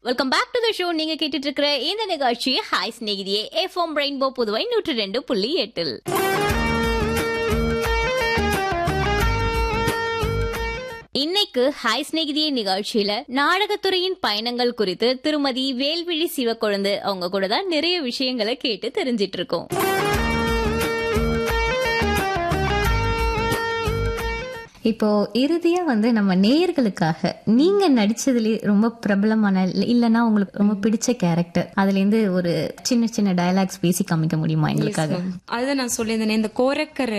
welcome back to the show நீங்க கேட்டுட்டு இருக்கிற இந்த நிகழ்ச்சி ஹாய் ஸ்நேகிதியே எஃப்எம் ரெயின்போ புதுவை நூற்று ரெண்டு புள்ளி எட்டில் இன்னைக்கு ஹாய் ஸ்நேகிதியே நிகழ்ச்சியில நாடகத்துறையின் பயணங்கள் குறித்து திருமதி வேல்விழி சிவக்கொழுந்து அவங்க கூட தான் நிறைய விஷயங்களை கேட்டு தெரிஞ்சிட்டு இருக்கோம் இப்போ இறுதியா வந்து நம்ம நேயர்களுக்காக நீங்க நடிச்சதுல ரொம்ப பிரபலமான இல்ல- இல்லனா உங்களுக்கு ரொம்ப பிடிச்ச கேரக்டர் அதுல இருந்து ஒரு சின்ன சின்ன டயலாக்ஸ் பேசி காமிக்க முடியுமா எங்களுக்காக அதுதான் நான் சொல்லியிருந்தேனே இந்த கோரக்கர்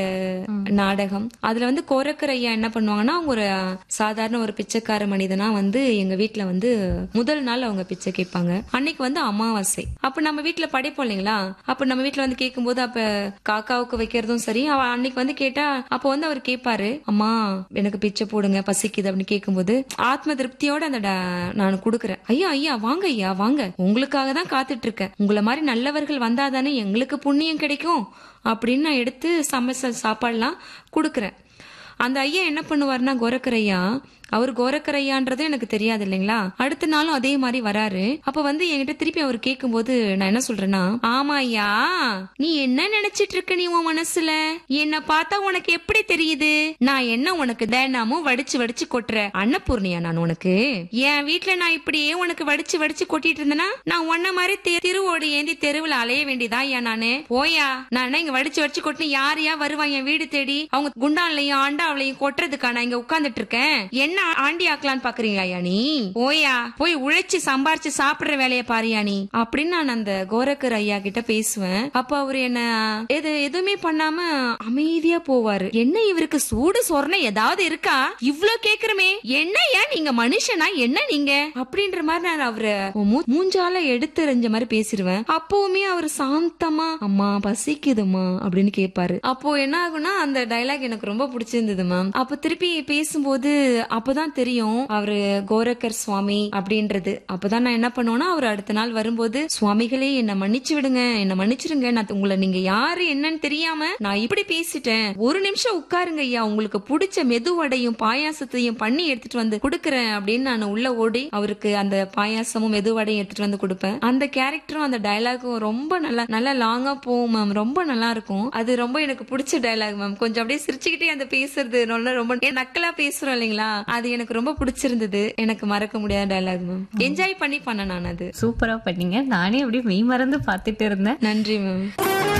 நாடகம் அதுல வந்து கோரக்கர் ஐயா என்ன பண்ணுவாங்கன்னா அவங்க ஒரு சாதாரண ஒரு பிச்சைக்கார மனிதனா வந்து எங்க வீட்ல வந்து முதல் நாள் அவங்க பிச்சை கேட்பாங்க அன்னைக்கு வந்து அமாவாசை அப்ப நம்ம வீட்ல படைப்போம் இல்லைங்களா அப்ப நம்ம வீட்ல வந்து கேட்கும்போது அப்ப காக்காவுக்கு வைக்கிறதும் சரி அவ அன்னைக்கு வந்து கேட்டா அப்ப வந்து அவர் கேட்பாரு அம்மா எனக்கு பிச்சை போடுங்க பசிக்குது அப்படின்னு கேட்கும்போது ஆத்ம திருப்தியோட அந்த ட- நான் கொடுக்குறேன் ஐயா ஐயா வாங்க ஐயா வாங்க உங்களுக்காக தான் காத்துட்டு இருக்கேன் உங்களை மாதிரி நல்லவர்கள் வந்தாதானே எங்களுக்கு புண்ணியம் கிடைக்கும் அப்படின்னு நான் எடுத்து சமைச்ச சாப்பாடுலாம் கொடுக்குறேன் அந்த ஐயா என்ன பண்ணுவாருன்னா கோரக்கரையா அவர் கோரக்கரையான்றது எனக்கு தெரியாது இல்லைங்களா அடுத்த நாளும் அதே மாதிரி வராரு அப்ப வந்து என்கிட்ட திருப்பி அவர் கேட்கும்போது நான் என்ன சொல்றேன்னா ஆமா ஐயா நீ என்ன நினைச்சிட்டு இருக்க நீ உன் மனசுல என்ன பார்த்தா உனக்கு எப்படி தெரியுது நான் என்ன உனக்கு தினமும் வடிச்சு வடிச்சு கொட்டுற அன்னபூர்ணியா நான் உனக்கு என் வீட்ல நான் இப்படியே உனக்கு வடிச்சு வடிச்சு கொட்டிட்டு இருந்தேன்னா நான் உன்ன மாதிரி தெ- திருவோடு ஏந்தி தெருவுல அலைய வேண்டியதா ஐயா நானு போயா நான் என்ன இங்க வடிச்சு வடிச்சு கொட்டினு யார் யார் வருவா என் வீடு தேடி அவங்க குண்டான்லயும் ஆண்டாவிலையும் கொட்டுறதுக்கா நான் இங்க உட்கார்ந்துட்டு இருக்கேன் என்ன ஆண்டி ஆக்கலான்னு பாக்குறீங்க ஐயா நீ போயா போய் உழைச்சு சம்பாரிச்சு சாப்பிடுற வேலைய பாரியா நீ அப்படின்னு நான் அந்த கோரக்கர் ஐயா கிட்ட பேசுவேன் அப்ப அவரு என்ன எது எதுவுமே பண்ணாம அமைதியா போவாரு என்ன இவருக்கு சூடு சொரணை ஏதாவது இருக்கா இவ்ளோ கேக்குறமே என்ன ஏன் நீங்க மனுஷனா என்ன நீங்க அப்படின்ற மாதிரி நான் அவரு மூ- மூஞ்சால எடுத்துறிஞ்ச மாதிரி பேசிடுவேன் அப்பவுமே அவர் சாந்தமா அம்மா பசிக்குதுமா அப்படின்னு கேட்பாரு அப்போ என்ன ஆகும்னா அந்த டைலாக் எனக்கு ரொம்ப பிடிச்சிருந்தது மேம் அப்ப திருப்பி பேசும்போது அப்பதான் தெரியும் அவரு கோரக்கர் சுவாமி அப்படின்றது அப்பதான் நான் என்ன பண்ணுவேன்னா அவர் அடுத்த நாள் வரும்போது சுவாமிகளே என்ன மன்னிச்சு விடுங்க என்ன மன்னிச்சிருங்க நான் உங்களை நீங்க யாரு என்னன்னு தெரியாம நான் இப்படி பேசிட்டேன் ஒரு நிமிஷம் உட்காருங்க ஐயா உங்களுக்கு பிடிச்ச மெதுவடையும் பாயாசத்தையும் பண்ணி எடுத்துட்டு வந்து கொடுக்கறேன் அப்படின்னு நான் உள்ள ஓடி அவருக்கு அந்த பாயாசமும் மெதுவடையும் எடுத்துட்டு வந்து கொடுப்பேன் அந்த கேரக்டரும் அந்த டயலாகும் ரொம்ப நல்லா நல்லா லாங்கா போகும் மேம் ரொம்ப நல்லா இருக்கும் அது ரொம்ப எனக்கு பிடிச்ச டயலாக் மேம் கொஞ்சம் அப்படியே சிரிச்சுக்கிட்டே அந்த பேசுறது ரொம்ப ரொம்ப நக்கலா பேசுறோம் இல்லைங்களா அது எனக்கு ரொம்ப பிடிச்சிருந்தது எனக்கு மறக்க முடியாத டயலாக் மேம் என்ஜாய் பண்ணி பண்ணேன் நான் அது சூப்பரா பண்ணீங்க நானே அப்படியே மெய் மறந்து பார்த்துட்டு இருந்தேன் நன்றி மேம்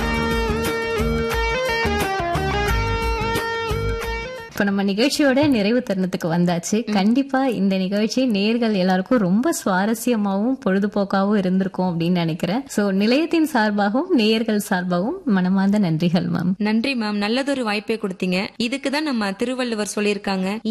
இப்ப நம்ம நிகழ்ச்சியோட நிறைவு தருணத்துக்கு வந்தாச்சு கண்டிப்பா இந்த நிகழ்ச்சி நேர்கள் எல்லாருக்கும் ரொம்ப சுவாரஸ்யமாவும் பொழுதுபோக்காவும் இருந்திருக்கும் அப்படின்னு நினைக்கிறேன் சோ நிலையத்தின் சார்பாகவும் நேயர்கள் சார்பாகவும் மனமார்ந்த நன்றிகள் மேம் நன்றி மேம் நல்லதொரு வாய்ப்பை கொடுத்தீங்க இதுக்கு தான் நம்ம திருவள்ளுவர் சொல்லியிருக்காங்க